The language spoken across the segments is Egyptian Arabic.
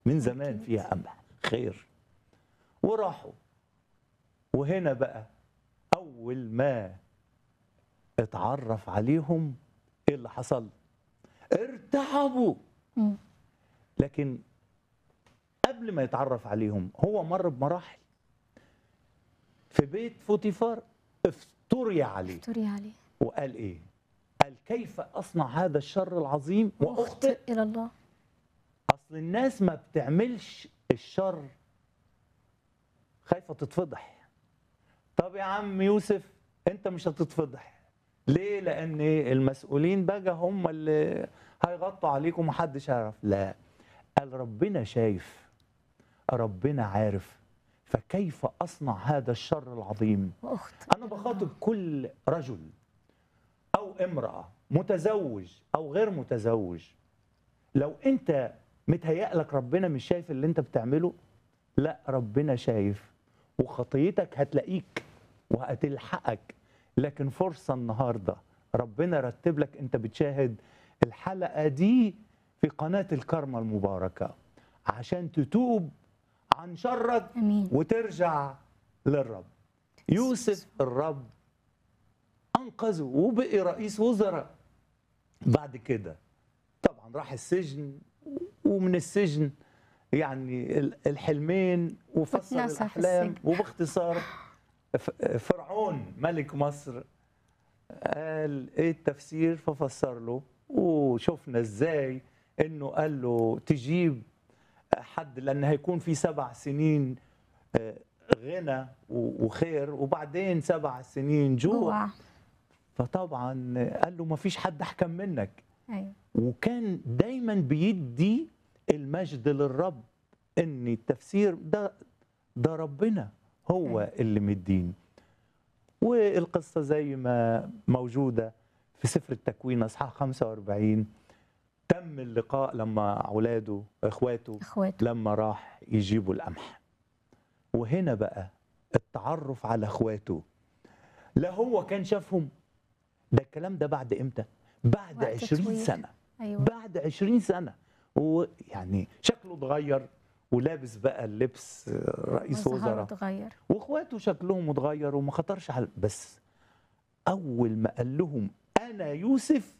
من زمان أكيد. فيها قمح خير وراحوا وهنا بقى اول ما اتعرف عليهم ايه اللي حصل ارتعبوا مم. لكن قبل ما يتعرف عليهم هو مر بمراحل في بيت فوتيفار افتري عليه افتري عليه وقال ايه قال كيف اصنع هذا الشر العظيم واخطئ إلى الله اصل الناس ما بتعملش الشر خايفه تتفضح طب يا عم يوسف انت مش هتتفضح ليه لان المسؤولين بقى هم اللي هيغطوا عليك ومحدش هيعرف لا قال ربنا شايف ربنا عارف فكيف اصنع هذا الشر العظيم وأخت انا بخاطب كل رجل او امراه متزوج او غير متزوج لو انت متهيأ لك ربنا مش شايف اللي انت بتعمله لا ربنا شايف وخطيتك هتلاقيك وهتلحقك لكن فرصة النهاردة ربنا رتب لك انت بتشاهد الحلقة دي في قناة الكرمة المباركة عشان تتوب عن شرك أمين وترجع للرب يوسف الرب انقذه وبقي رئيس وزراء بعد كده طبعا راح السجن ومن السجن يعني ال- الحلمين وفسر واتنسى في الاحلام السجن. وباختصار ف- فرعون ملك مصر قال ايه التفسير ففسر له وشفنا ازاي انه قال له تجيب حد لان هيكون في سبع سنين آه، غنى و- وخير وبعدين سبع سنين جوع جوع فطبعا قال له ما فيش حد احكم منك أيوه وكان دايما بيدي المجد للرب ان التفسير ده ده ربنا هو أيوة. اللي مدين والقصه زي ما موجوده في سفر التكوين اصحاح 45 تم اللقاء لما اولاده اخواته إخواته لما راح يجيبوا القمح وهنا بقى التعرف على اخواته لا هو كان شافهم ده الكلام ده بعد امتى بعد وقت عشرين طويل. سنة أيوه بعد عشرين سنة ويعني شكله اتغير ولابس بقى اللبس آه، رئيس وظهره وزراء اتغير واخواته شكلهم اتغير وما خطرش على بس اول ما قال لهم انا يوسف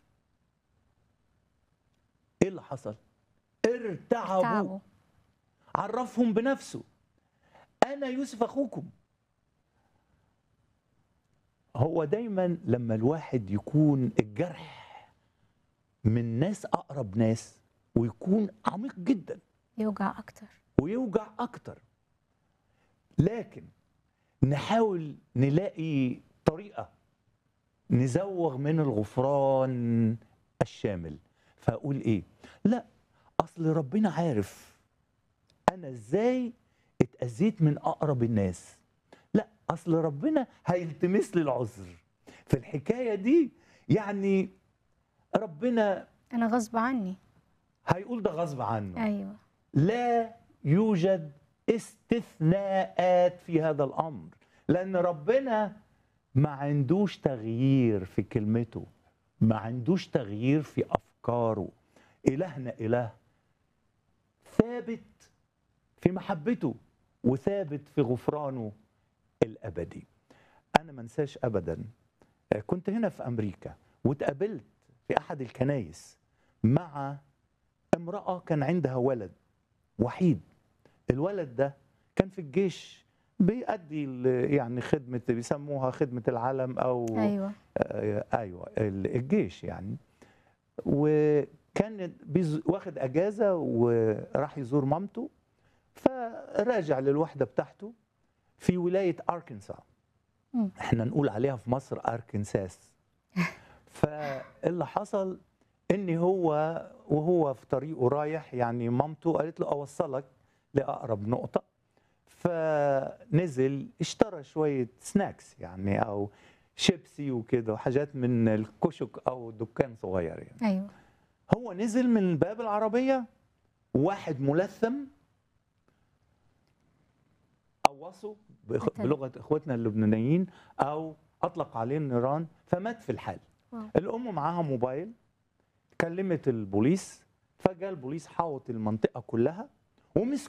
ايه اللي حصل ارتعبوا تعبوا عرفهم بنفسه انا يوسف اخوكم هو دايما لما الواحد يكون الجرح من ناس اقرب ناس ويكون عميق جدا يوجع أكتر ويوجع اكتر لكن نحاول نلاقي طريقه نزوغ من الغفران الشامل فاقول ايه لا اصل ربنا عارف انا ازاي اتاذيت من اقرب الناس لا اصل ربنا هيلتمس لي العذر في الحكايه دي يعني ربنا أنا غصب عني هيقول ده غصب عنه أيوه لا يوجد استثناءات في هذا الامر لان ربنا ما عندوش تغيير في كلمته ما عندوش تغيير في افكاره الهنا اله ثابت في محبته وثابت في غفرانه الابدي انا ما انساش ابدا آه، كنت هنا في امريكا واتقابلت في احد الكنايس مع امراه كان عندها ولد وحيد الولد ده كان في الجيش بيأدي ال- يعني خدمة بيسموها خدمة العلم أو أيوه آه، أيوة ال- الجيش يعني وكان بيز- واخد أجازة وراح يزور مامته فراجع للوحدة بتاعته في ولاية أركنسا مم. احنا نقول عليها في مصر أركنساس فاللي حصل ان هو وهو في طريقه رايح يعني مامته قالت له اوصلك لاقرب نقطه فنزل اشترى شويه سناكس يعني او شيبسي وكده وحاجات من الكشك او دكان صغير يعني أيوه هو نزل من باب العربيه واحد ملثم قوصه بإخ- قتله. بلغه اخوتنا اللبنانيين او اطلق عليه النيران فمات في الحال واو. الام معاها موبايل كلمت البوليس فجاء البوليس حاوط المنطقه كلها ومش